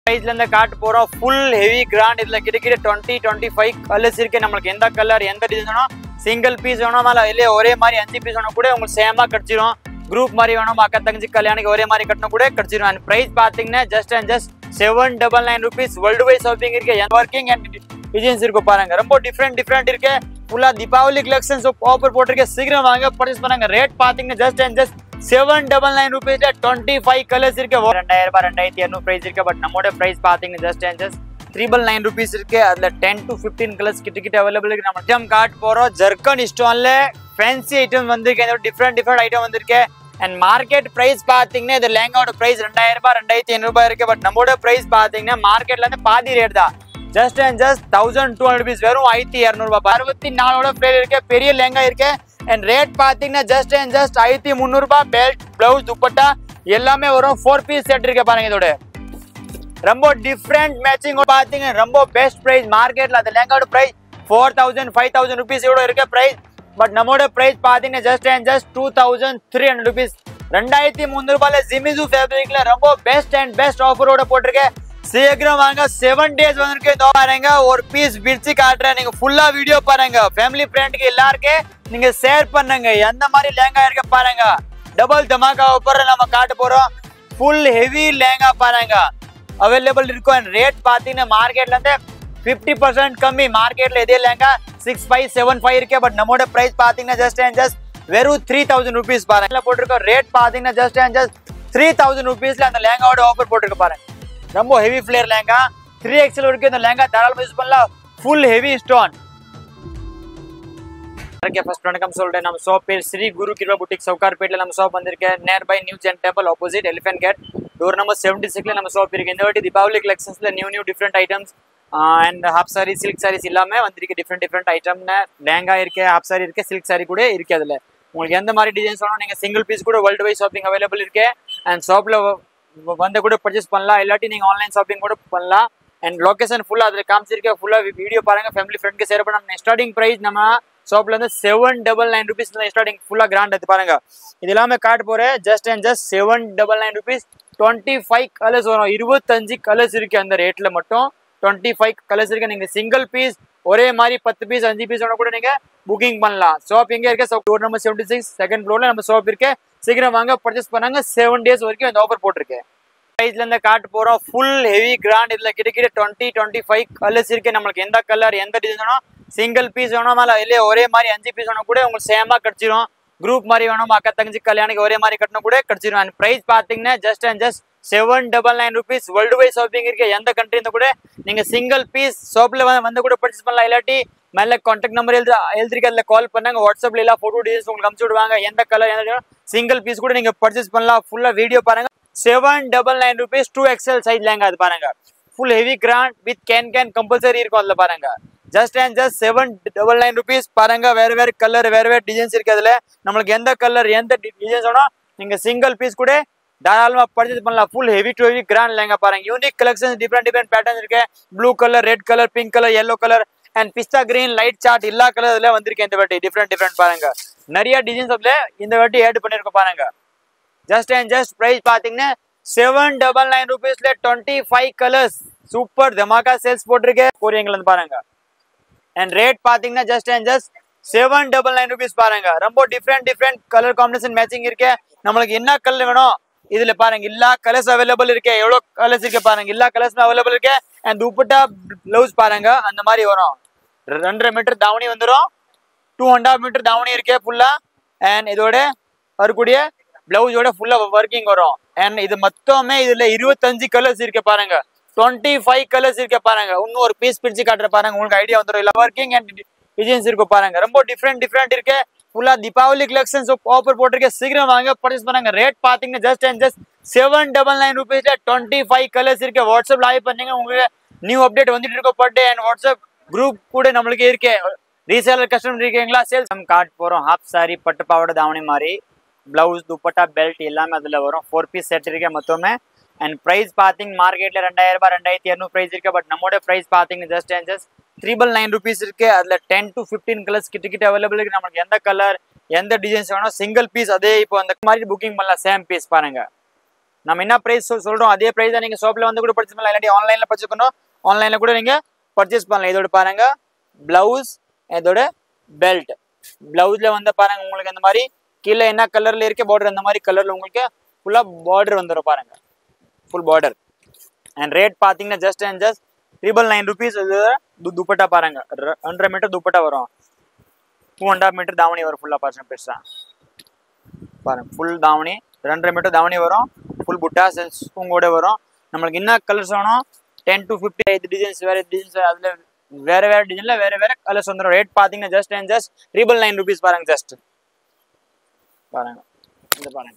ப்ரைஸ்ல இருந்து காட்ட போறோம் ஃபுல் ஹெவி கிராண்ட் இதுல கிட்டக்கிட்ட டுவெண்ட்டி டுவெண்ட்டி ஃபைவ் கலர்ஸ் இருக்கு நம்மளுக்கு எந்த கலர் எந்த டிசைன் வேணும் சிங்கிள் பீஸ் வேணும் மேல இல்லையே ஒரே மாதிரி அஞ்சு பீஸ் வேணும் கூட உங்களுக்கு சேமா கிடைச்சிரும் குரூப் மாதிரி வேணும் அக்கா தங்கச்சி கல்யாணிக்கு ஒரே மாதிரி கட்டணும் கூட கிடைச்சிரும் அண்ட் பிரைஸ் பாத்தீங்கன்னா just and just seven double nine rupees world wide shopping இருக்கு ஒர்க்கிங் அண்ட் டிசைன்ஸ் இருக்கு பாருங்க ரொம்ப டிஃப்ரெண்ட் டிஃப்ரெண்ட் இருக்கு ஃபுல்லா தீபாவளி கலெக்ஷன்ஸ் ஆஃபர் போட்டிருக்கேன் சீக்கிரம் வாங்க பர்ச்சேஸ் பண்ணுங்க ரேட் பாத்தீங்கன்னா just and just seven double nine ருபீஸ்ல டுவெண்ட்டி ஃபைவ் கலர்ஸ் இருக்கு ரெண்டாயிரம் ரூபாய் ரெண்டாயிரத்தி இரநூறு பிரைஸ் இருக்கு பட் நம்மளோட பிரைஸ் பாத்தீங்கன்னா just and just triple nine rupees இருக்கு அதுல டென் டு ஃபிஃப்டீன் கலர்ஸ் கிட்ட கிட்ட அவைலபிள் இருக்கு நம்ம ஐட்டம் கார்ட் போறோம் ஜர்கன் ஸ்டோன்ல ஃபேன்சி ஐட்டம் வந்திருக்கு டிஃப்ரெண்ட் டிஃப்ரெண்ட் ஐட்டம் வந்திருக்கு அண்ட் மார்க்கெட் பிரைஸ் பாத்தீங்கன்னா இது லேங்காவோட பிரைஸ் ரெண்டாயிரம் ரூபாய் ரெண்டாயிரத்தி ஐநூறு ரூபாய் இருக்கு பட் நம்மளோட பிரைஸ் பாத்தீங்கன்னா மார்க்கெட்ல இருந்து பாதி ரேட் தான் just and just thousand two hundred rupees வெறும் ஆயிரத்தி இரநூறுபா அறுபத்தி நாலோட பிளேட் இருக்கு பெரிய லெங்கா இருக்கு அண்ட் ரேட் பாத்தீங்கன்னா ஜஸ்ட் அண்ட் ஜஸ்ட் ஆயிரத்தி முந்நூறுபா பெல்ட் பிளவுஸ் துப்பட்டா எல்லாமே வரும் ஃபோர் பீஸ் செட் இருக்கு பாருங்க இதோட ரொம்ப டிஃப்ரெண்ட் மேட்சிங் பாத்தீங்க ரொம்ப பெஸ்ட் பிரைஸ் மார்க்கெட்ல அந்த லெங்காவோட price four thousand five thousand rupees கூட இருக்க பிரைஸ் பட் நம்மளோட பிரைஸ் பாத்தீங்கன்னா just and just two thousand three hundred rupees ரெண்டாயிரத்தி முந்நூறு ரூபாயில ஜிமிசு ஃபேப்ரிக்ல ரொம்ப பெஸ்ட் அண்ட் பெஸ்ட் ஆஃபரோட போட்டிருக்கேன் சீக்கிரம் வாங்க செவன் டேஸ் வந்திருக்கு இதோ பாருங்க ஒரு பீஸ் பிரிச்சு காட்டுறேன் நீங்க ஃபுல்லா வீடியோ பாருங்க ஃபேமிலி ஃப்ரெண்டுக்கு எல்லாருக்கும் நீங்க ஷேர் பண்ணுங்க எந்த மாதிரி லேங்கா இருக்கு பாருங்க டபுள் தமாக்கா ஆஃபர் நம்ம காட்ட போறோம் ஃபுல் ஹெவி லேங்கா பாருங்க அவைலபிள் இருக்கும் ரேட் பாத்தீங்கன்னா மார்க்கெட்ல இருந்து ஃபிஃப்டி பர்சன்ட் கம்மி மார்க்கெட்ல இதே lehenga six five seven five இருக்கே பட் நம்மளோட பிரைஸ் பாத்தீங்கன்னா ஜஸ்ட் அண்ட் ஜஸ்ட் வெறும் த்ரீ தௌசண்ட் ருபீஸ் பாருங்க போட்டிருக்கோம் ரேட் பாத்தீங்கன்னா just and just three thousand ருபீஸ்ல அந்த லேங்காவோட ஆஃபர் போட்டிருக்கு பாருங்க ரொம்ப heavy flare lehenga three XL வரைக்கும் இந்த லேங்கா தாராளமாக யூஸ் பண்ணலாம் full heavy stone okay first வணக்கம் சொல்றேன் நம்ம ஷாப் பேர் ஸ்ரீ குரு கிருபா புட்டிக் சவுகார்பேட்ல நம்ம ஷாப் வந்திருக்கேன் near by new gen temple opposite elephant gate door number seventy சிக்ஸ்ல நம்ம ஷாப் இருக்கு இந்த வாட்டி தீபாவளி கலெக்ஷன்ஸ்ல new new different items and half sari silk saris எல்லாமே வந்திருக்கு டிஃப்ரெண்ட் டிஃப்ரெண்ட் ஐட்டம்னு லேங்கா இருக்கு ஹாப் சாரி இருக்கு சில்க் சாரி கூட இருக்கு அதுல உங்களுக்கு எந்த மாதிரி டிசைன்ஸ் வேணும் நீங்க சிங்கிள் பீஸ் கூட வேர்ல்டு வைட் ஷாப்பிங் அவைலபிள் இருக்கு அண்ட் ஷாப்ல வந்து கூட பர்ச்சேஸ் பண்ணலாம் இல்லாட்டி நீங்க ஆன்லைன் ஷாப்பிங் கூட பண்ணலாம் அண்ட் லொகேஷன் ஃபுல்லா அதுல காமிச்சிருக்கேன் ஃபுல்லா வீடியோ பாருங்க ஃபேமிலி ஃப்ரெண்ட்க்கு ஷேர் பண்ண ஸ்டார்டிங் பிரைஸ் நம்ம ஷாப்ல இருந்து seven double nine rupees starting ஃபுல்லா கிராண்ட் எடுத்து பாருங்க இது எல்லாமே காட்ட போறேன் just and just seven double nine rupees twenty five colours வரும் இருபத்தஞ்சு கலர்ஸ் இருக்கு அந்த ரேட்ல மட்டும் டுவெண்ட்டி ஃபைவ் கலர்ஸ் இருக்கு நீங்க சிங்கிள் பீஸ் ஒரே மாதிரி பத்து பீஸ் அஞ்சு பீஸ் வேணா கூட நீங்க புக்கிங் பண்ணலாம் ஷாப் எங்க இருக்கு door number seventy six second ஃப்ளோர்ல நம்ம ஷாப் இருக்கு சீக்கிரம் வாங்க பர்ச்சேஸ் பண்ணாங்க செவன் டேஸ் வரைக்கும் இந்த ஆஃபர் போட்டிருக்கேன் ப்ரைஸ்ல இருந்து காட்ட போறோம் ஃபுல் ஹெவி கிராண்ட் இதுல கிட்டக்கிட்ட டுவெண்ட்டி டுவெண்ட்டி ஃபைவ் கலர்ஸ் இருக்கு நம்மளுக்கு எந்த கலர் எந்த டிசைன் வேணும் சிங்கிள் பீஸ் வேணும் மேல இல்லையே ஒரே மாதிரி அஞ்சு பீஸ் வேணும் கூட உங்களுக்கு சேமா கிடைச்சிரும் குரூப் மாதிரி வேணும் அக்கா தங்கச்சி கல்யாணிக்கு ஒரே மாதிரி கட்டணும் கூட கிடைச்சிரும் அண்ட் பிரைஸ் பாத்தீங்கன்னா just and just seven double nine rupees world wide shopping இருக்கு எந்த கண்ட்ரி இருந்தா கூட நீங்க சிங்கிள் பீஸ் ஷாப்ல வந்து கூட பர்ச்சேஸ் பண்ணலாம் இல்லாட்டி மேல கான்டாக்ட் நம்பர் எழுதி எழுதிருக்கு அதில் கால் பண்ணாங்க வாட்ஸ்அப்ல எல்லாம் ஃபோட்டோ டீடைல்ஸ் உங்களுக்கு அனுப்பிச்சு விடுவாங்க எந்த கலர் எந்த சிங்கிள் பீஸ் கூட நீங்க பர்ச்சேஸ் பண்ணலாம் ஃபுல்லா வீடியோ பாருங்க seven double nine rupees two XL size lehenga அது பாருங்க full heavy grand with can can compulsory இருக்கும் அதுல பாருங்க just and just seven double nine rupees பாருங்க வேற வேற கலர் வேற வேற டிசைன்ஸ் இருக்கு அதுல நம்மளுக்கு எந்த கலர் எந்த டிசைன்ஸ் வேணும் நீங்க சிங்கிள் பீஸ் கூட தாராளமா பர்ச்சேஸ் பண்ணலாம் full heavy to heavy grand lehenga பாருங்க unique collection different different pattern இருக்கு blue colour red colour pink colour yellow colour and பிஸ்தா கிரீன் லைட் சார்ட் எல்லா கலர் இதுல வந்திருக்கு இந்த வாட்டி டிஃப்ரெண்ட் டிஃப்ரெண்ட் பாருங்க நிறைய டிசைன்ஸ் அதுல இந்த வாட்டி ஆட் பண்ணிருக்கோம் பாருங்க ஜஸ்ட் அண்ட் ஜஸ்ட் பிரைஸ் பாத்தீங்கன்னா செவன் டபுள் நைன் ருபீஸ்ல twenty five colours super dhamaka sales போட்டிருக்கேன் கோரியங்கல இருந்து பாருங்க அண்ட் ரேட் பாத்தீங்கன்னா just and just seven double nine rupees பாருங்க ரொம்ப different different colour combination matching இருக்கு நம்மளுக்கு என்ன கலர் வேணும் இதுல பாருங்க எல்லா கலர்ஸ் அவைலபிள் இருக்கு எவ்வளவு கலர்ஸ் இருக்கு பாருங்க எல்லா கலர்ஸும் அவைலபிள் இருக்கு அண்ட் துப்பட்டா பிளவுஸ் பாருங்க அந்த மாதிரி வரும் ரெண்டரை மீட்டர் தாவணி வந்துடும் டூ அண்ட் ஹாஃப் மீட்டர் தாவணி இருக்கு ஃபுல்லா அண்ட் இதோட வரக்கூடிய பிளவுஸோட ஃபுல்லா ஒர்க்கிங் வரும் அண்ட் இது மொத்தமே இதுல இருபத்தஞ்சு கலர்ஸ் இருக்கு பாருங்க டுவெண்ட்டி ஃபைவ் கலர்ஸ் இருக்கு பாருங்க இன்னும் ஒரு பீஸ் பிரிச்சு காட்டுற பாருங்க உங்களுக்கு ஐடியா வந்துடும் இல்ல ஒர்க்கிங் அண்ட் டிசைன்ஸ் இருக்கு பாருங்க ரொம்ப டிஃப்ரெண்ட் டிஃப்ரெண்ட் இருக்கு ஃபுல்லா தீபாவளி கலெக்ஷன்ஸ் ஆஃபர் போட்டிருக்கேன் சீக்கிரம் வாங்க பர்ச்சேஸ் பண்ணாங்க ரேட் பாத்தீங்கன்னா just and just seven double nine ருபீஸ்ல டுவெண்ட்டி ஃபைவ் கலர்ஸ் இருக்கு வாட்ஸ்அப் லைவ் பண்ணீங்க உங்களுக்கு நியூ அப்டேட் வந்துட்டு இருக்க per day and WhatsApp group கூட நம்மளுக்கு இருக்கு ரீசேலர் கஸ்டமர் இருக்கீங்களா சேல்ஸ் நம்ம காட் போறோம் ஹாஃப் சாரி பட்டு பாவாடை தாவணி மாதிரி பிளவுஸ் துப்பட்டா பெல்ட் எல்லாமே அதுல வரும் ஃபோர் பீஸ் செட் இருக்கு மொத்தமே அண்ட் பிரைஸ் பாத்தீங்க மார்க்கெட்ல ரெண்டாயிரம் ரூபாய் ரெண்டாயிரத்தி இரநூறு பிரைஸ் இருக்கு பட் நம்மளோட பிரைஸ் பாத்தீங்க just and just triple nine rupees இருக்கு அதுல டென் டு ஃபிஃப்டீன் கலர்ஸ் கிட்ட கிட்ட அவைலபிள் இருக்கு நமக்கு எந்த கலர் எந்த டிசைன்ஸ் வேணும் சிங்கிள் பீஸ் அதே இப்போ அந்த மாதிரி புக்கிங் பண்ணலாம் சேம் பீஸ் பாருங்க நம்ம என்ன பிரைஸ் சொல்றோம் அதே பிரைஸ் தான் நீங்க ஷாப்ல வந்து கூட பர்ச்சேஸ் பண்ணலாம் இல்லாட்டி ஆன்லைன்ல பர்ச்சேஸ் பண்ணணும் ஆன்லைன்ல கூட நீங்க பர்ச்சேஸ் பண்ணலாம் இதோட பாருங்க பிளவுஸ் இதோட பெல்ட் பிளவுஸ்ல வந்து பாருங்க உங்களுக்கு இந்த மாதிரி கீழே என்ன கலர்ல இருக்கு பார்டர் அந்த மாதிரி கலர்ல உங்களுக்கு ஃபுல்லா பார்டர் வந்துடும் பாருங்க ஃபுல் பார்டர் அண்ட் ரேட் பார்த்தீங்கன்னா just and just triple nine rupees இது து- துப்பட்டா பாருங்க ர- ரெண்டரை மீட்டர் துப்பட்டா வரும் டூ அண்ட் ஹாஃப் மீட்டர் தாவணி வரும் ஃபுல்லாக பாருங்க பெருசா பாருங்க ஃபுல் தாவணி ரெண்டரை மீட்டர் தாவணி வரும் ஃபுல் புட்டா செல்ஸ் உங்களோட வரும் நம்மளுக்கு என்ன கலர்ஸ் வேணும் டென் டு ஃபிஃப்டி ஐదు டிசைன்ஸ் வேறு டிசைன்ஸ் அதில் வேற வேற டிசைனில் வேற வேற கலர்ஸ் வந்துடும் ரேட் பார்த்தீங்கன்னா just and just triple nine rupees பாருங்க ஜஸ்ட் பாருங்க இந்த பாருங்க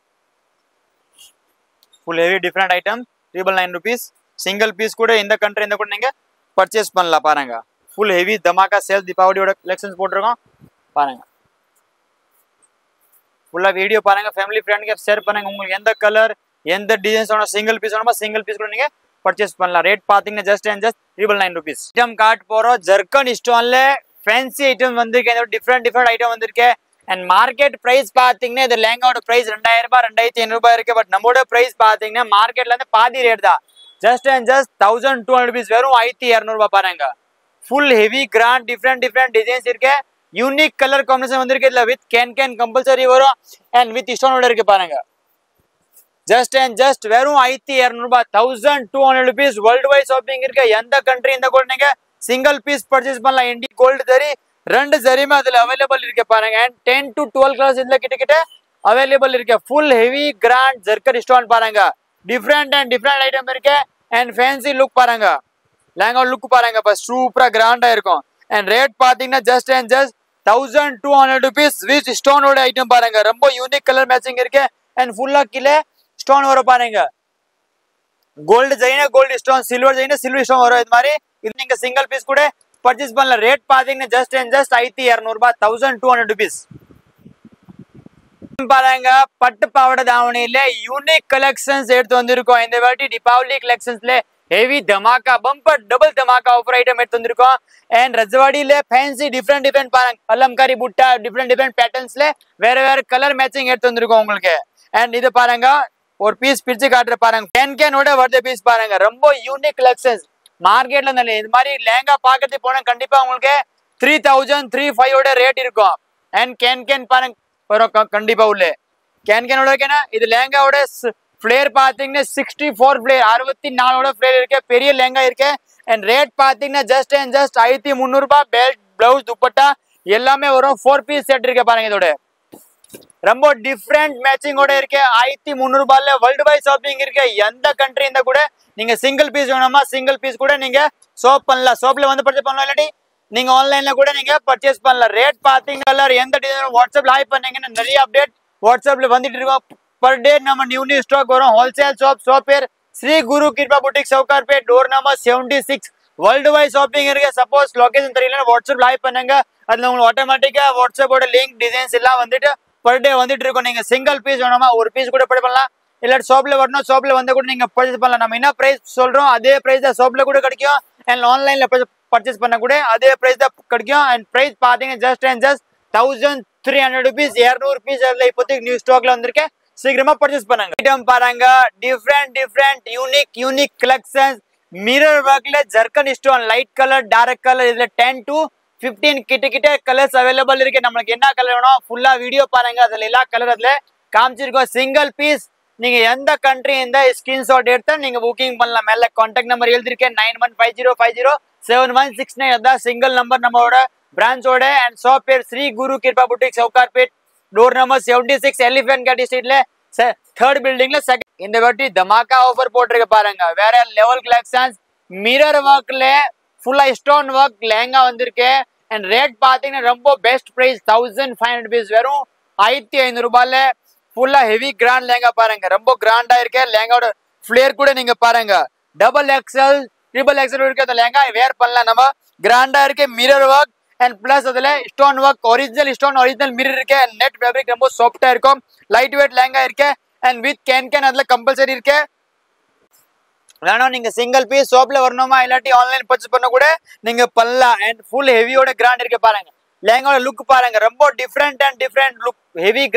full heavy different item triple nine rupees single piece கூட இந்த கண்ட்ரி இந்த கூட நீங்கள் பர்ச்சேஸ் பண்ணலாம் பாருங்க ஃபுல் ஹெவி தமாக்கா சேல் தீபாவளியோட கலெக்ஷன்ஸ் போட்டிருக்கோம் பாருங்க ஃபுல்லாக வீடியோ பாருங்க ஃபேமிலி ஃப்ரெண்டுக்கு ஷேர் பண்ணுங்க உங்களுக்கு எந்த கலர் எந்த டிசைன்ஸ் வேணும் சிங்கிள் பீஸ் வேணுமா சிங்கிள் பீஸ் கூட நீங்கள் பர்ச்சேஸ் பண்ணலாம் ரேட் பார்த்தீங்கன்னா just and just triple nine rupees item காட் போகிறோம் ஜர்க்கன் ஸ்டோன்ல ஃபேன்சி ஐட்டம் வந்திருக்கு டிஃப்ரெண்ட் டிஃப்ரெண்ட் ஐட்டம் வந்திருக்கு அண்ட் மார்க்கெட் பிரைஸ் பார்த்தீங்கன்னா இது லேங்காவோட பிரைஸ் ரெண்டாயிரம் ரூபாய் ரெண்டாயிரத்தி ஐநூறுபா இருக்கு பட் நம்மளோட பிரைஸ் பார்த்தீங்கன்னா மார்க்கெட்ல இருந்து பாதி ரேட் தான் just and just thousand two hundred rupees வெறும் ஆயிரத்தி இரநூறுபா பாருங்க full heavy grand different different designs இருக்கு யூனிக் கலர் காம்பினேஷன் வந்திருக்கு இதுல வித் கேன் கேன் கம்பல்சரி வரும் அண்ட் வித் ஸ்டோனோட இருக்கு பாருங்க ஜஸ்ட் அண்ட் ஜஸ்ட் வெறும் ஆயிரத்தி இரநூறுபா thousand two hundred rupees world wide shopping இருக்கு எந்த கண்ட்ரி இந்த கூட நீங்க சிங்கிள் பீஸ் பர்ச்சேஸ் பண்ணலாம் இண்டி கோல்டு தரி ரெண்டு சரியுமே அதுல அவைலபிள் இருக்கு பாருங்க and ten to twelve class இதுல கிட்ட கிட்ட அவைலபிள் இருக்கு full heavy grand zircon stone பாருங்க டிஃப்ரெண்ட் அண்ட் டிஃப்ரெண்ட் ஐட்டம் இருக்கு அண்ட் ஃபேன்சி லுக் பாருங்க லேங்கா லுக் பாருங்க இப்போ சூப்பரா கிராண்டா இருக்கும் அண்ட் ரேட் பாத்தீங்கன்னா just and just thousand two hundred rupees with ஸ்டோனோட ஐட்டம் பாருங்க ரொம்ப யூனிக் கலர் மேட்சிங் இருக்கு அண்ட் ஃபுல்லா கீழே ஸ்டோன் வரும் பாருங்க கோல்டு ஜெயினா கோல்டு ஸ்டோன் சில்வர் ஜெயினா சில்வர் ஸ்டோன் வரும் இது மாதிரி இது நீங்க சிங்கிள் பீஸ் கூட பர்ச்சேஸ் பண்ணலாம் ரேட் பாத்தீங்கன்னா ஜஸ்ட் அண்ட் ஜஸ்ட் ஆயிரத்தி இரநூறுபா தௌசண்ட் டூ ஹண்ட்ரட் ருபீஸ் பாருங்க பட்டு பாவாடை தாவணியில யூனிக் கலெக்ஷன்ஸ் எடுத்து வந்திருக்கோம் இந்த வாட்டி தீபாவளி கலெக்ஷன்ஸ்ல ஹெவி தமாக்கா பம்பர் டபுள் தமாக்கா ஆஃபர் ஐட்டம் எடுத்து வந்திருக்கோம் அண்ட் ரஜவாடியில ஃபேன்சி டிஃப்ரெண்ட் டிஃப்ரெண்ட் பாருங்க கலம்காரி புட்டா டிஃப்ரெண்ட் டிஃப்ரெண்ட் பேட்டர்ன்ஸ்ல வேற வேற கலர் மேட்சிங் எடுத்து வந்திருக்கோம் உங்களுக்கு அண்ட் இது பாருங்க ஒரு பீஸ் பிரிச்சு காட்டுற பாருங்க கேன் கேனோட வருது பீஸ் பாருங்க ரொம்ப யூனிக் கலெக்ஷன்ஸ் மார்க்கெட்ல நல்ல இது மாதிரி லேங்கா பாக்கிறதுக்கு போனா கண்டிப்பா உங்களுக்கு த்ரீ தௌசண்ட் த்ரீ ஃபைவோட ரேட் இருக்கும் அண்ட் கேன் கேன் பாருங்க வரும் க- கண்டிப்பா உள்ளே கேன் கேனோட இருக்கேன்னா இது லேங்காவோட ஃபிளேர் பார்த்தீங்கன்னா சிக்ஸ்டி ஃபோர் ஃபிளேர் அறுபத்தி நாலோட ஃபிளேர் இருக்கு பெரிய லேங்கா இருக்கு அண்ட் ரேட் பார்த்தீங்கன்னா ஜஸ்ட் அண்ட் ஜஸ்ட் ஆயிரத்தி முந்நூறுபா பெல்ட் பிளவுஸ் துப்பட்டா எல்லாமே வரும் ஃபோர் பீஸ் செட் இருக்கு பாருங்க இதோட ரொம்ப டிஃப்ரெண்ட் மேட்சிங்கோட இருக்கு ஆயிரத்தி முந்நூறுபால வேர்ல்டு வைட் ஷாப்பிங் இருக்கு எந்த கண்ட்ரி இருந்தா கூட நீங்க சிங்கிள் பீஸ் வேணுமா சிங்கிள் பீஸ் கூட நீங்க ஷாப் பண்ணலாம் ஷாப்ல வந்து பர்ச்சேஸ் பண்ணலாம் இல்லாட்டி நீங்க ஆன்லைன்ல கூட நீங்க பர்ச்சேஸ் பண்ணலாம் ரேட் பாத்தீங்கன்னா எந்த டிசைன் வாட்ஸ்அப்ல ஹாய் பண்ணீங்கன்னா நிறைய அப்டேட் வாட்ஸ்அப்ல வந்துட்டு இருக்கோம் பர் டே நம்ம நியூ நியூ ஸ்டாக் வரும் ஹோல்சேல் ஷாப் ஷாப் பேர் Sri Guru Kripa boutique Sowcarpet door number seventy six world wide shopping இருக்கு சப்போஸ் லொகேஷன் தெரியல வாட்ஸ்அப் லைவ் பண்ணுங்க அதுல உங்களுக்கு ஆட்டோமேட்டிக்கா வாட்ஸ்அப்போட லிங்க் டிசைன்ஸ் எல்லாம் வந்துட்டு பர் டே வந்துட்டு இருக்கும் நீங்க சிங்கிள் பீஸ் வேணுமா ஒரு பீஸ் கூட பே பண்ணலாம் இல்லாட்டி ஷாப்ல வரணும் ஷாப்ல வந்து கூட நீங்க பர்ச்சேஸ் பண்ணலாம் நம்ம என்ன பிரைஸ் சொல்றோம் அதே பிரைஸ் தான் ஷாப்ல கூட கிடைக்கும் அண்ட் ஆன்லைன்ல பர்ச்சேஸ் பண்ண கூட அதே பிரைஸ் தான் கிடைக்கும் அண்ட் பிரைஸ் பாத்தீங்கன்னா just and just thousand three hundred rupees இரநூறு பீஸ் அதுல இப்போதைக்கு நியூ ஸ்டாக்ல வந்திருக்கேன் சீக்கிரமா பர்ச்சேஸ் பண்ணுங்க ஐட்டம் பாருங்க different different unique unique collections mirror ஒர்க்ல zircon stone light colour dark colour இதுல டென் டு ஃபிஃப்டீன் கிட்ட கிட்ட கலர்ஸ் அவைலபிள் இருக்கு நம்மளுக்கு என்ன கலர் வேணும் ஃபுல்லா வீடியோ பாருங்க அதுல எல்லா கலர் அதுல காமிச்சிருக்கோம் சிங்கிள் பீஸ் நீங்க எந்த கண்ட்ரி இந்த ஸ்கிரீன்ஷாட் எடுத்து நீங்க புக்கிங் பண்ணலாம் மேல கான்டாக்ட் நம்பர் எழுதிருக்கேன் nine one five zero five zero seven one six nine அதான் சிங்கிள் நம்பர் நம்மளோட பிரான்ச்சோட அண்ட் ஷாப் பேர் Sri Guru Kripa boutique Sowcarpet door number seventy six elephant gate ஸ்ட்ரீட்ல தேர்ட் பில்டிங்ல செகண்ட் இந்த வாட்டி தமாக்கா ஆஃபர் போட்டிருக்க பாருங்க வேற லெவல் கலெக்ஷன்ஸ் மிரர் ஒர்க்ல ஃபுல்லா ஸ்டோன் ஒர்க் லேங்கா வந்திருக்கு அண்ட் ரேட் பாத்தீங்கன்னா ரொம்ப best price thousand five hundred rupees வெறும் ஆயிரத்தி ஐநூறு ரூபாயில ஃபுல்லா ஹெவி கிராண்ட் லேங்கா பாருங்க ரொம்ப கிராண்டா இருக்கு லேங்காவோட ஃபிளேர் கூட நீங்க பாருங்க டபுள் எக்ஸ்எல் ட்ரிபிள் எக்ஸ்எல் இருக்கு அந்த லேங்கா வேர் பண்ணலாம் நம்ம கிராண்டா இருக்கு மிரர் ஒர்க் அண்ட் பிளஸ் அதுல stone work original stone original mirror இருக்கு அண்ட் நெட் ஃபேப்ரிக் ரொம்ப சாஃப்டா இருக்கும் லைட் வெயிட் லேங்கா இருக்கு அண்ட் வித் கேன் கேன் அதுல கம்பல்சரி இருக்கு வேணும் நீங்க சிங்கிள் பீஸ் ஷாப்ல வரணுமா இல்லாட்டி ஆன்லைன் பர்ச்சேஸ் பண்ண கூட நீங்க பண்ணலாம் அண்ட் ஃபுல் ஹெவியோட கிராண்ட் இருக்கு பாருங்க லேங்கோட லுக் பாருங்க ரொம்ப different and different look heavy grand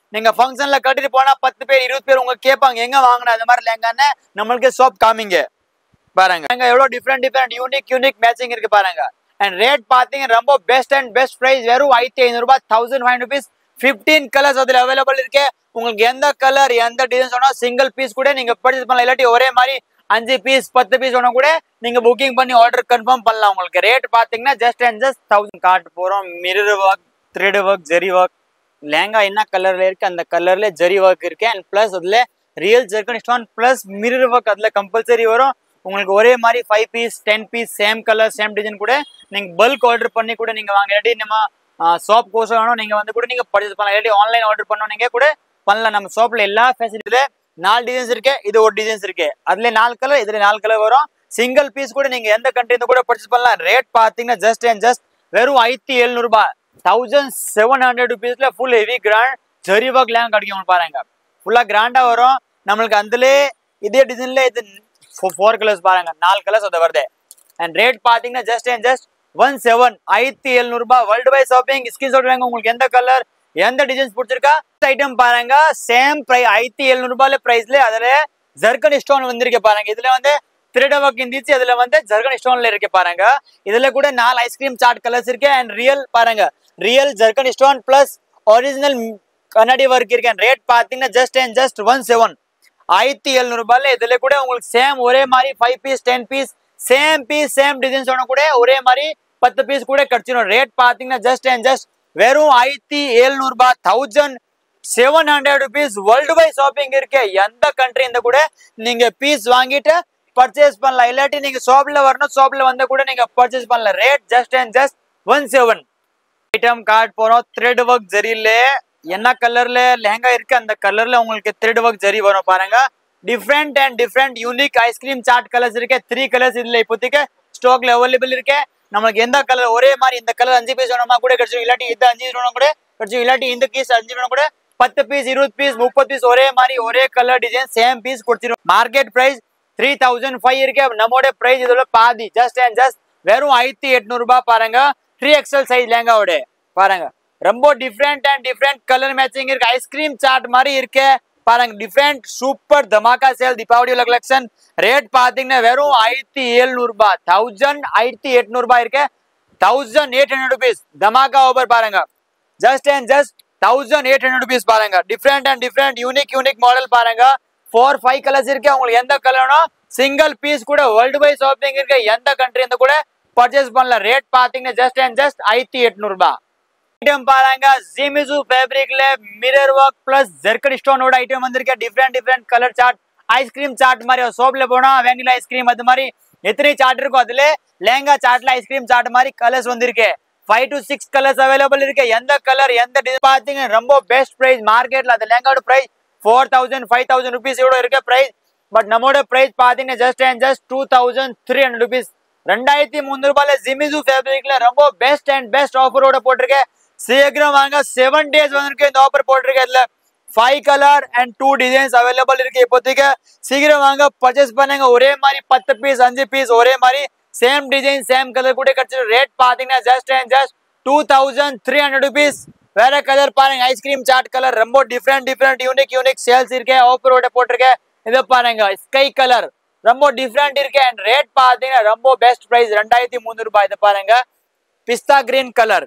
நீங்க ஃபங்க்ஷன்ல கட்டிட்டு போனா பத்து பேர் இருபது பேர் உங்களுக்கு கேட்பாங்க எங்க வாங்கின அது மாதிரி லேங்கான்னு நம்மளுக்கு ஷாப் காமிங்க பாருங்க அங்க எவ்வளவு different different unique unique matching இருக்கு பாருங்க அண்ட் ரேட் பாத்தீங்க ரொம்ப பெஸ்ட் அண்ட் பெஸ்ட் பிரைஸ் வெறும் ஆயிரத்தி ஐநூறு ரூபாய் thousand five rupees fifteen colours அதுல அவைலபிள் இருக்கு உங்களுக்கு எந்த கலர் எந்த டிசைன் சொன்னா சிங்கிள் பீஸ் கூட நீங்க பர்ச்சேஸ் பண்ணலாம் இல்லாட்டி ஒரே மாதிரி அஞ்சு பீஸ் பத்து பீஸ் வேணா கூட நீங்க புக்கிங் பண்ணி ஆர்டர் கன்ஃபார்ம் பண்ணலாம் உங்களுக்கு ரேட் பாத்தீங்கன்னா ஜஸ்ட் அண்ட் ஜஸ்ட் தௌசண்ட் காட்டு போறோம் மிரர் ஒர்க் த்ரெட் ஒர்க் ஜெரி ஒர்க் லேங்கா என்ன கலர்ல இருக்கு அந்த கலர்ல ஜெரி ஒர்க் இருக்கு அண்ட் பிளஸ் அதுல real zircon stone plus mirror work அதுல கம்பல்சரி வரும் உங்களுக்கு ஒரே மாதிரி five piece ten piece same colour same design கூட நீங்க பல்க் ஆர்டர் பண்ணி கூட நீங்க வாங்க இல்லாட்டி நம்ம ஷாப் கோர்ஸ் வேணும் நீங்க வந்து கூட நீங்க பர்ச்சேஸ் பண்ணலாம் இல்லாட்டி ஆன்லைன் ஆர்டர் பண்ணோம் நீங்க கூட பண்ணலாம் நம்ம ஷாப்ல எல்லா ஃபெசிலிட்டில நாலு டிசைன்ஸ் இருக்கு இது ஒரு டிசைன்ஸ் இருக்கு அதுல நாலு கலர் இதுல நாலு கலர் வரும் சிங்கிள் பீஸ் கூட நீங்க எந்த கண்ட்ரி கூட பர்ச்சேஸ் பண்ணலாம் ரேட் பாத்தீங்கன்னா ஜஸ்ட் அண்ட் ஜஸ்ட் வெறும் ஆயிரத்தி எழுநூறு ரூபாய் தௌசண்ட் செவன் ஹண்ட்ரட் ருபீஸ்ல ஃபுல் ஹெவி கிராண்ட் ஜெரி ஒர்க் லேங்க கிடைக்கும் பாருங்க ஃபுல்லா கிராண்டா வரும் நம்மளுக்கு அதுல இதே டிசைன்ல இது ஃபோர் கலர்ஸ் பாருங்க நாலு கலர்ஸ் அது வருது அண்ட் ரேட் பாத்தீங்கன்னா just and just one seven ஆயிரத்தி எழுநூறு ரூபாய் வேர்ல்டு வைட் ஷாப்பிங் ஸ்கிரீன்ஷாட் வாங்க உங்களுக்கு எந்த கலர் எந்த டிசைன்ஸ் பிடிச்சிருக்கா ஐட்டம் பாருங்க சேம் பிரைஸ் ஆயிரத்தி எழுநூறு ரூபாயில பிரைஸ்ல அதுல ஜர்கன் ஸ்டோன் வந்திருக்கு பாருங்க இதுல வந்து த்ரெட் ஒர்க் இருந்துச்சு அதுல வந்து ஜர்கன் ஸ்டோன்ல இருக்கு பாருங்க இதுல கூட நாலு ஐஸ்கிரீம் சாட் கலர்ஸ் இருக்கு அண்ட் ரியல் பாருங்க real zircon stone plus original கண்ணாடி ஒர்க் இருக்கு ரேட் பாத்தீங்கன்னா just and just one seven ஆயிரத்தி எழுநூறு ரூபாயில இதுல கூட உங்களுக்கு சேம் ஒரே மாதிரி five piece ten piece same piece same designs கூட ஒரே மாதிரி பத்து பீஸ் கூட கிடைச்சிடும் ரேட் பாத்தீங்கன்னா ஜஸ்ட் அண்ட் ஜஸ்ட் வெறும் ஆயிரத்தி எழுநூறு ரூபாய் thousand seven hundred rupees world wide shopping இருக்கு எந்த கண்ட்ரி இந்த கூட நீங்க பீஸ் வாங்கிட்டு பர்ச்சேஸ் பண்ணலாம் இல்லாட்டி நீங்க ஷாப்ல வரணும் ஷாப்ல வந்தா கூட நீங்க பர்ச்சேஸ் பண்ணலாம் rate just and just one seven item கார்டு போறோம் த்ரெட் ஒர்க் ஜரியில என்ன கலர்ல லெஹங்கா இருக்கு அந்த கலர்ல உங்களுக்கு த்ரெட் ஒர்க் ஜரி வரும் பாருங்க different and different unique ice cream chart colours இருக்கு த்ரீ கலர்ஸ் இதுல இப்போதைக்கு ஸ்டாக்ல அவைலபிள் இருக்கு நம்மளுக்கு எந்த கலர் ஒரே மாதிரி இந்த கலர் அஞ்சு பீஸ் வேணுமா கூட கிடைச்சிடும் இல்லாட்டி இது அஞ்சு வேணும் கூட கிடைச்சிடும் இல்லாட்டி இந்த பீஸ் அஞ்சு வேணும் கூட பத்து பீஸ் இருபது பீஸ் முப்பது பீஸ் ஒரே மாதிரி ஒரே கலர் டிசைன் சேம் பீஸ் கொடுத்துரும் market price three thousand five இருக்கு நம்மளோட பிரைஸ் இதோட பாதி ஜஸ்ட் அண்ட் ஜஸ்ட் வெறும் ஆயிரத்தி எட்நூறு ரூபாய் பாருங்க த்ரீ எக்ஸல் சைஸ் லேங்காவோட பாருங்க ரொம்ப different and different colour matching இருக்கு ஐஸ்கிரீம் சாட் மாதிரி இருக்கு பாருங்க டிஃப்ரெண்ட் சூப்பர் தமாக்கா சேல் தீபாவளி கலெக்ஷன் ரேட் பாத்தீங்கன்னா வெறும் ஆயிரத்தி எழுநூறு ரூபாய் தௌசண்ட் ஆயிரத்தி எட்நூறு ரூபாய் இருக்கு தௌசண்ட் எயிட் ஹண்ட்ரட் ருபீஸ் தமாக்கா ஓவர் பாருங்க just and just thousand eight hundred rupees பாருங்க different and different unique unique model பாருங்க ஃபோர் ஃபைவ் கலர்ஸ் இருக்கு உங்களுக்கு எந்த கலர்னா சிங்கிள் பீஸ் கூட வேர்ல்டு வைட் ஷாப்பிங் இருக்கு எந்த கண்ட்ரி இந்த கூட பர்ச்சேஸ் பண்ணலாம் ரேட் பாத்தீங்கன்னா ஜஸ்ட் அண்ட் ஜஸ்ட் ஆயிரத்தி எட்நூறு ரூபாய் ஐட்டம் பாருங்க ஜிமிசு ஃபேப்ரிக்ல மிரர் ஒர்க் பிளஸ் ஜெர்கன் ஸ்டோனோட ஐட்டம் வந்திருக்கு different different colour chart ice cream chart மாதிரி சோப்ல போனா வெனிலா ஐஸ்கிரீம் அது மாதிரி எத்தனை சாட் இருக்கும் அதுல லேங்கா சாட்ல ஐஸ்கிரீம் சாட் மாதிரி கலர்ஸ் வந்திருக்கு five to six colours available இருக்கு எந்த கலர் எந்த டிசைன் பாத்தீங்க ரொம்ப பெஸ்ட் பிரைஸ் மார்க்கெட்ல அந்த லேங்காவோட price four thousand five thousand rupees இவ்வளோ இருக்க பிரைஸ் பட் நம்மளோட பிரைஸ் பாத்தீங்கன்னா just and just two thousand three hundred rupees ரெண்டாயிரத்தி முந்நூறு ரூபாயில ஜிமிசு ஃபேப்ரிக்ல ரொம்ப பெஸ்ட் அண்ட் பெஸ்ட் ஆஃபரோட போட்டிருக்கேன் சீக்கிரம் வாங்க செவன் டேஸ் வந்திருக்கு இந்த ஆஃபர் போட்டிருக்கேன் இதுல five colour and two designs available இருக்கு இப்போதைக்கு சீக்கிரம் வாங்க பர்ச்சேஸ் பண்ணுங்க ஒரே மாதிரி பத்து பீஸ் அஞ்சு பீஸ் ஒரே மாதிரி சேம் டிசைன் சேம் கலர் கூட கிடைச்சிடும் ரேட் பாத்தீங்கன்னா just and just two thousand three hundred rupees வேற கலர் பாருங்க ஐஸ்கிரீம் சாட் கலர் ரொம்ப different different unique unique sales இருக்கு ஆஃபரோட போட்டிருக்கேன் இதை பாருங்க ஸ்கை கலர் ரொம்ப டிஃப்ரெண்ட் இருக்கு அண்ட் ரேட் பாத்தீங்கன்னா ரொம்ப பெஸ்ட் பிரைஸ் ரெண்டாயிரத்தி முந்நூறு ரூபாய் இதை பாருங்க பிஸ்தா கிரீன் கலர்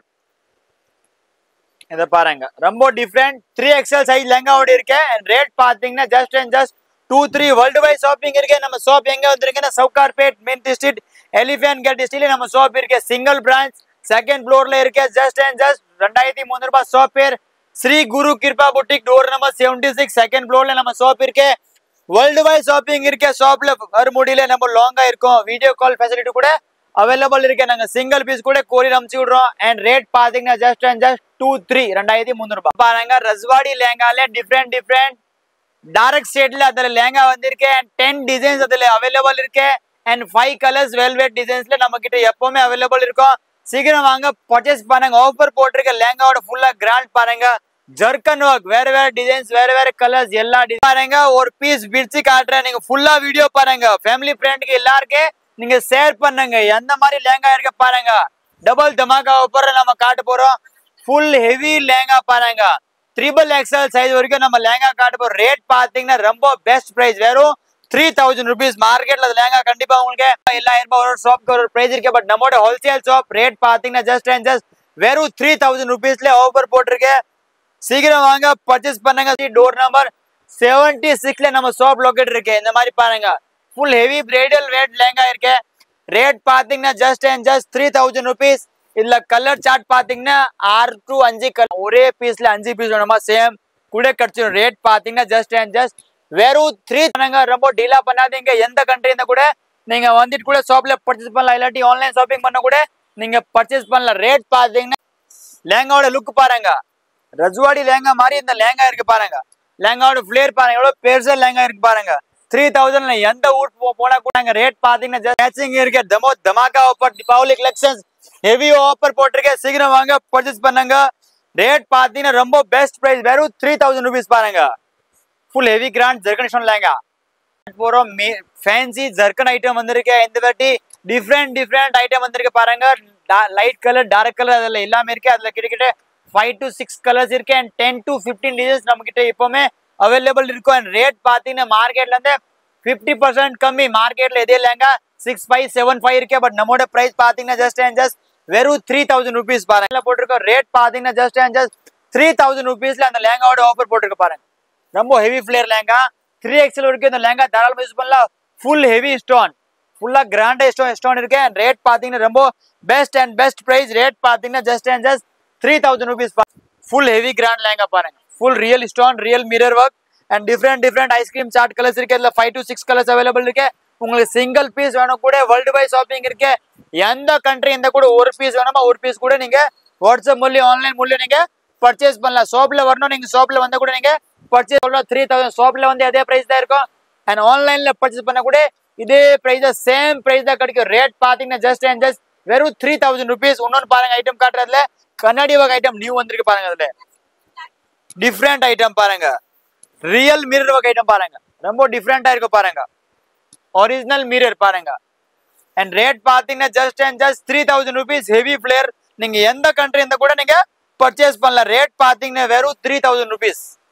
இதை பாருங்க ரொம்ப டிஃப்ரெண்ட் த்ரீ எக்ஸல் சைஸ் லெங்காவோட இருக்கு அண்ட் ரேட் பாத்தீங்கன்னா just and just two three world wide shopping இருக்கு நம்ம ஷாப் எங்க வந்திருக்குன்னா Sowcarpet main district elephant gate டிஸ்ட்ரிக்ட்ல நம்ம ஷாப் இருக்கு சிங்கிள் பிரான்ச் செகண்ட் ஃப்ளோர்ல இருக்கு ஜஸ்ட் அண்ட் ஜஸ்ட் ரெண்டாயிரத்தி மூணு ரூபாய் ஷாப் பேர் Sri Guru Kripa boutique door number seventy six second ஃப்ளோர்ல நம்ம ஷாப் இருக்கு வேர்ல்டு வைட் ஷாப்பிங் இருக்கு ஷாப்ல வர முடியல நம்ம லாங்கா இருக்கும் வீடியோ கால் ஃபெசிலிட்டி கூட அவைலபிள் இருக்கு நாங்க சிங்கிள் பீஸ் கூட கோரியர் அமுச்சு விடுறோம் அண்ட் ரேட் பாத்தீங்கன்னா just and just two three ரெண்டாயிரத்தி முந்நூறு ரூபாய் பாருங்க ரஸ்வாடி லேங்கால டிஃப்ரெண்ட் டிஃப்ரெண்ட் டார்க் ஷேட்ல அதுல லேங்கா வந்திருக்கு அண்ட் டென் டிசைன்ஸ் அதுல அவைலபிள் இருக்கு அண்ட் ஃபைவ் கலர்ஸ் வெல்வெட் டிசைன்ஸ்ல நம்ம கிட்ட எப்பவுமே அவைலபிள் இருக்கும் சீக்கிரம் வாங்க பர்ச்சேஸ் பண்ணுங்க ஆஃபர் போட்டிருக்க லேங்காவோட ஃபுல்லா கிராண்ட் பாருங்க ஜர்கன் ஒர்க் வேற வேற டிசைன்ஸ் வேற வேற கலர்ஸ் எல்லா design பாருங்க ஒரு பீஸ் பிரிச்சு காட்டுறேன் நீங்க ஃபுல்லா வீடியோ பாருங்க ஃபேமிலி ஃப்ரெண்டுக்கு எல்லாருக்கும் நீங்க ஷேர் பண்ணுங்க எந்த மாதிரி லேங்கா இருக்க பாருங்க டபுள் தமாக்கா ஆஃபர் நம்ம காட்ட போறோம் ஃபுல் ஹெவி லேங்கா பாருங்க த்ரிபிள் எக்ஸ்எல் சைஸ் வரைக்கும் நம்ம லேங்கா காட்ட போற ரேட் பாத்தீங்கன்னா ரொம்ப பெஸ்ட் பிரைஸ் வெறும் த்ரீ தௌசண்ட் ருபீஸ் மார்க்கெட்ல அது லேங்கா கண்டிப்பா உங்களுக்கு எல்லாயிரம் ரூபாய் ஒரு ஷாப்க்கு ஒரு பிரைஸ் இருக்கு பட் நம்மளோட ஹோல்சேல் ஷாப் ரேட் பாத்தீங்கன்னா ஜஸ்ட் அண்ட் ஜஸ்ட் வெறும் த்ரீ தௌசண்ட் ருபீஸ்ல ஆஃபர் போட்டிருக்கு சீக்கிரம் வாங்க பர்ச்சேஸ் பண்ணுங்க டோர் நம்பர் செவன்டி சிக்ஸ்ல நம்ம ஷாப் லொக்கேட் இருக்கு இந்த மாதிரி பாருங்க full heavy bridal rate lehenga இருக்கு ரேட் பாத்தீங்கன்னா just and just three thousand rupees இதுல கலர் சார்ட் பாத்தீங்கன்னா ஆறு டு அஞ்சு கலர் ஒரே பீஸ்ல அஞ்சு பீஸ் வேணுமா சேம் கூட கிடைச்சிடும் ரேட் பாத்தீங்கன்னா ஜஸ்ட் அண்ட் ஜஸ்ட் வெறும் த்ரீ ரொம்ப டீலா பண்ணாதீங்க எந்த கண்ட்ரி இருந்தா கூட நீங்க வந்துட்டு கூட ஷாப்ல பர்ச்சேஸ் பண்ணலாம் இல்லாட்டி ஆன்லைன் ஷாப்பிங் பண்ண கூட நீங்க பர்ச்சேஸ் பண்ணலாம் ரேட் பாத்தீங்கன்னா லேங்காவோட லுக் பாருங்க ரஜ்வாடி லேங்கா மாதிரி இந்த லேங்கா இருக்கு பாருங்க லேங்காவோட ஃபிளேர் பாருங்க எவ்வளவு பெருசா லேங்கா இருக்கு பாருங்க த்ரீ தௌசண்ட்ல எந்த ஊர் போ- போனா கூட ரேட் பாத்தீங்கன்னா மேட்சிங் இருக்கு தமோ தமாக்கா offer Deepavali collections heavy offer போட்டிருக்கேன் சீக்கிரம் வாங்க பர்ச்சேஸ் பண்ணுங்க ரேட் பாத்தீங்கன்னா ரொம்ப பெஸ்ட் பிரைஸ் வெறும் த்ரீ தௌசண்ட் ருபீஸ் பாருங்க full heavy grand zircon lehenga போறோம் ஃபேன்சி ஜர்க்கன் ஐட்டம் வந்திருக்கு இந்த வாட்டி டிஃப்ரெண்ட் டிஃப்ரெண்ட் ஐட்டம் வந்திருக்கு பாருங்க லைட் கலர் டார்க் கலர் அதுல எல்லாமே இருக்கு அதுல கிட்டத்தட்ட ஃபைவ் டு சிக்ஸ் கலர்ஸ் இருக்கு and ten to fifteen designs நம்ம கிட்ட எப்பவுமே அவைலபிள் இருக்கும் அண்ட் ரேட் பாத்தீங்கன்னா மார்க்கெட்ல இருந்து ஃபிஃப்டி பர்சன்ட் கம்மி மார்க்கெட்ல எதே இல்லைங்க சிக்ஸ் ஃபைவ் செவன் ஃபைவ் இருக்கு பட் நம்மளோட பிரைஸ் பாத்தீங்கன்னா ஜஸ்ட் அண்ட் ஜஸ்ட் வெறும் த்ரீ தௌசண்ட் ருபீஸ் பாருங்க போட்டிருக்கோம் ரேட் பாத்தீங்கன்னா just and just three thousand ருபீஸ்ல அந்த லேங்காவோட ஆஃபர் போட்டிருக்க பாருங்க ரொம்ப heavy flare lehenga three XL வரைக்கும் இந்த லேங்கா தாராளமாக யூஸ் பண்ணலாம் ஃபுல் ஹெவி ஸ்டோன் ஃபுல்லாக கிராண்டே ஸ்டோன் ஸ்டோன் இருக்கு அண்ட் ரேட் பார்த்தீங்கன்னா ரொம்ப best and best price rate பார்த்தீங்கன்னா just and just three thousand rupees full heavy grand lehenga பாருங்க full real stone real mirror work and different different ice cream chart colours இருக்கு இதில் five to six colours available இருக்கு உங்களுக்கு single piece வேணும் கூட world wide shopping இருக்கு எந்த country இந்த கூட ஒரு பீஸ் வேணுமா ஒரு பீஸ் கூட நீங்க வாட்ஸ்அப் மூலியம் ஆன்லைன் மூலியம் நீங்க பர்ச்சேஸ் பண்ணலாம் ஷாப்ல வரணும் நீங்க ஷாப்ல வந்தா கூட நீங்க பர்ச்சேஸ் பண்ணலாம் த்ரீ தௌசண்ட் ஷாப்ல வந்து அதே பிரைஸ் தான் இருக்கும் அண்ட் ஆன்லைன்ல பர்ச்சேஸ் பண்ண கூட இதே பிரைஸ் தான் சேம் பிரைஸ் தான் கிடைக்கும் ரேட் பாத்தீங்கன்னா ஜஸ்ட் அண்ட் ஜஸ்ட் வெறும் த்ரீ தௌசண்ட் ருபீஸ் இன்னொன்று பாருங்க ஐட்டம் காட்டுறதுல கண்ணாடி வகை ஐட்டம் நியூ வந்திருக்கு பாருங்க அதுல டிஃப்ரெண்ட் ஐட்டம் பாருங்க ரியல் மிரர் வகை ஐட்டம் பாருங்க ரொம்ப டிஃப்ரெண்டா இருக்கு பாருங்க ஒரிஜினல் மிரர் பாருங்க அண்ட் ரேட் பாத்தீங்கன்னா just and just three thousand rupees heavy flare நீங்க எந்த கண்ட்ரி இருந்தா கூட நீங்க பர்ச்சேஸ் பண்ணலாம் ரேட் பாத்தீங்கன்னா வெறும் த்ரீ தௌசண்ட் ருபீஸ்